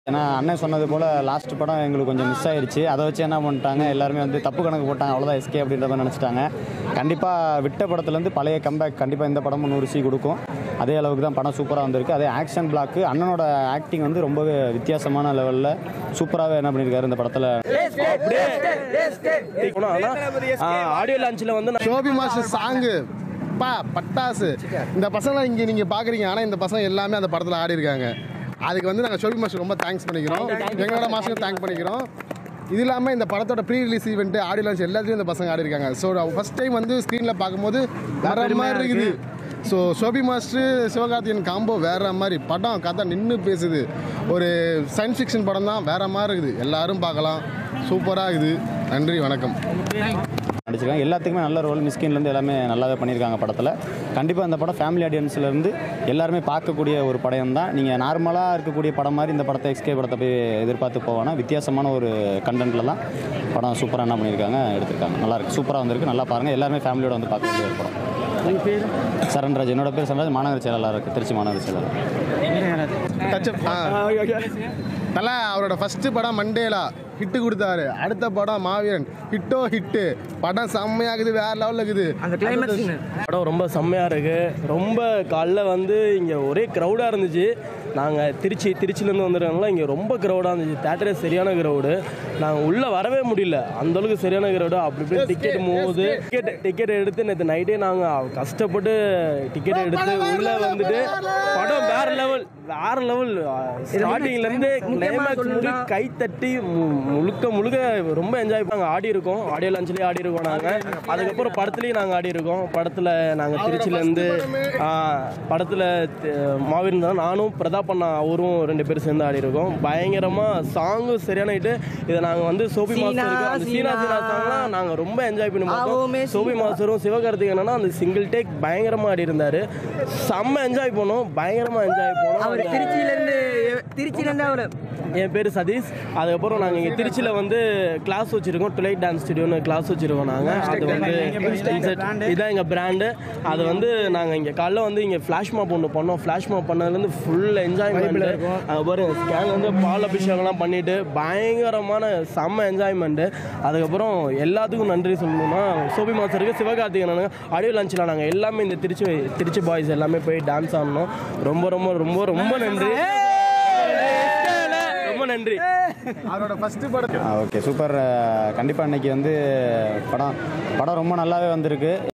ஏன்னா அண்ணன் சொன்னது போல் லாஸ்ட் படம் எங்களுக்கு கொஞ்சம் மிஸ் ஆயிருச்சு அதை வச்சு என்ன பண்ணிட்டாங்க எல்லாருமே வந்து தப்பு கணக்கு போட்டாங்க அவ்வளோதான் எஸ்கே அப்படின்ற மாதிரி நினச்சிட்டாங்க கண்டிப்பாக விட்ட படத்துலேருந்து பழைய கம்பேக் கண்டிப்பாக இந்த படமும் நூறு சி கொடுக்கும் அதே அளவுக்கு தான் படம் சூப்பராக வந்திருக்கு அதே ஆக்ஷன் பிளாக்கு அண்ணனோட ஆக்டிங் வந்து ரொம்பவே வித்தியாசமான லெவலில் சூப்பராகவே என்ன பண்ணியிருக்காரு இந்த படத்தில் ஆடியோ லான்ச்சில் வந்து நான் ஷோபி மாஸ்டர் சாங்கு பா பட்டாசு இந்த பசங்களை இங்கே நீங்கள் பார்க்குறீங்க ஆனால் இந்த பசங்க எல்லாமே அந்த படத்தில் ஆடி இருக்காங்க அதுக்கு வந்து நாங்கள் ஷோபி மாஸ்டர் ரொம்ப தேங்க்ஸ் பண்ணிக்கிறோம் எங்களோட மாஸ்டருக்கு தேங்க் பண்ணிக்கிறோம் இது இல்லாமல் இந்த படத்தோட pre release event audio launch எல்லாத்தையும் இந்த பசங்க ஆடி இருக்காங்க ஸோ ஃபஸ்ட் டைம் வந்து ஸ்க்ரீனில் பார்க்கும்போது வேற மாதிரி இருக்குது so Shobi master Sivakarthikeyan combo வேற மாதிரி படம் கதை நின்று பேசுது ஒரு சயின்ஸ் ஃபிக்ஷன் படம் தான் வேற மாதிரி இருக்குது எல்லாரும் பார்க்கலாம் சூப்பராக இருக்குது நன்றி வணக்கம் நடிச்சிருக்காங்க எல்லாத்துக்குமே நல்ல ரோல் மிஸ்கின்லேருந்து எல்லாமே நல்லாவே பண்ணியிருக்காங்க படத்தில் கண்டிப்பாக இந்த படம் ஃபேமிலி ஆடியன்ஸ்லேருந்து எல்லாருமே பார்க்கக்கூடிய ஒரு படம் தான் நீங்கள் நார்மலாக இருக்கக்கூடிய படம் மாதிரி இந்த படத்தை எக்ஸ்கே படத்தை போய் எதிர்பார்த்து போவானா வித்தியாசமான ஒரு கண்டென்ட்டில் தான் படம் சூப்பராக என்ன பண்ணியிருக்காங்க எடுத்திருக்காங்க நல்லா இருக்கு சூப்பராக வந்திருக்கு நல்லா பாருங்கள் எல்லாருமே ஃபேமிலியோட வந்து பார்க்க வேண்டிய ஒரு படம் சரண்ராஜ் என்னோட பேர் சரண்ராஜ் மாநகர செயலாளர் இருக்கு திருச்சி மாநகர செயலாளர் டச்சப் நல்லா அவரோட ஃபர்ஸ்ட் படம் மண்டேலா ஹிட்டு கொடுத்தாரு அடுத்த படம் மாவீரன் ஹிட்டோ ஹிட்டு படம் செம்மையாகுது வேற லெவலில் இருக்குது அந்த கிளைமேக்ஸ் படம் ரொம்ப செம்மையாக இருக்குது ரொம்ப காலைல வந்து இங்கே ஒரே க்ரௌடாக இருந்துச்சு நாங்கள் திருச்சி திருச்சிலேருந்து வந்துடுறதுனால இங்கே ரொம்ப க்ரௌடாக இருந்துச்சு தேட்டரே சரியான க்ரௌடு நாங்கள் உள்ளே வரவே முடியல அந்த அளவுக்கு சரியான க்ரௌடு அப்படி இப்படி டிக்கெட் போகுது டிக்கெட் டிக்கெட் எடுத்து நேற்று நைட்டே நாங்கள் கஷ்டப்பட்டு டிக்கெட் எடுத்து உள்ளே வந்துட்டு படம் வேற லெவல் வேற லெவல் ஸ்டார்டிங்லேருந்து கிளைமேக்ஸ் முடி கை தட்டி மு- முழுக்க முழுக்க ரொம்ப என்ஜாய் பண்ணாங்க ஆடி இருக்கோம் ஆடியோ லான்ச்லேயே ஆடி இருக்கோம் நாங்கள் அதுக்கப்புறம் படத்துலேயும் நாங்கள் ஆடி இருக்கோம் படத்தில் நாங்கள் திருச்சியிலேருந்து படத்தில் மாவீரன் தான் நானும் பிரதாப் அண்ணா அவரும் ரெண்டு பேரும் சேர்ந்து ஆடி இருக்கோம் பயங்கரமாக சாங்கும் சரியான ஹிட்டு இதை நாங்கள் வந்து சோபி சீனா, மாஸ்டருக்கு அந்த சீனா சீனா சீனா. சாங்லாம் நாங்கள் ரொம்ப என்ஜாய் பண்ணி ஆவோமே பார்த்தோம் சோபி மாஸ்டரும் சிவகார்த்திகேயனும் அந்த சிங்கிள் டேக் பயங்கரமாக ஆடி இருந்தார் செம்ம என்ஜாய் பண்ணோம் பயங்கரமாக என்ஜாய் பண்ணோம் அவர் திருச்சியில இருந்து திருச்சியில இருந்து அவர் என் பேர் சதீஷ் அதுக்கப்புறம் நாங்கள் இங்கே திருச்சியில் வந்து கிளாஸ் வச்சுருக்கோம் டுலைட் டான்ஸ் ஸ்டுடியோன்னு கிளாஸ் வச்சுருக்கோம் நாங்கள் அது வந்து insert- இதான் எங்கள் பிராண்டு அது வந்து நாங்கள் இங்கே காலைல வந்து இங்கே ஃப்ளாஷ் மாப் ஒன்று பண்ணோம் ஃப்ளாஷ் மாப் பண்ணதுலேருந்து ஃபுல் என்ஜாய்மெண்ட் அது பாருங்க ஸ்கேன் வந்து பால் அபிஷேகம்லாம் பண்ணிட்டு பயங்கரமான செம்ம என்ஜாய்மெண்ட்டு அதுக்கப்புறம் எல்லாத்துக்கும் நன்றி சொல்லணும்னா சோபி மாஸ்டருக்கு சிவகார்த்திகேயனுக்கு ஆடியோ லான்ச்சில் நாங்கள் எல்லாமே இந்த திருச்சி திருச்சி பாய்ஸ் எல்லாமே போய் டான்ஸ் ஆடணும் ரொம்ப ரொம்ப ரொம்ப ரொம்ப நன்றி ரொம்ப நன்றி அவரோட ஃபர்ஸ்ட் படம் ஓகே சூப்பர் கண்டிப்பாக இன்னைக்கு வந்து படம் படம் ரொம்ப நல்லாவே வந்திருக்கு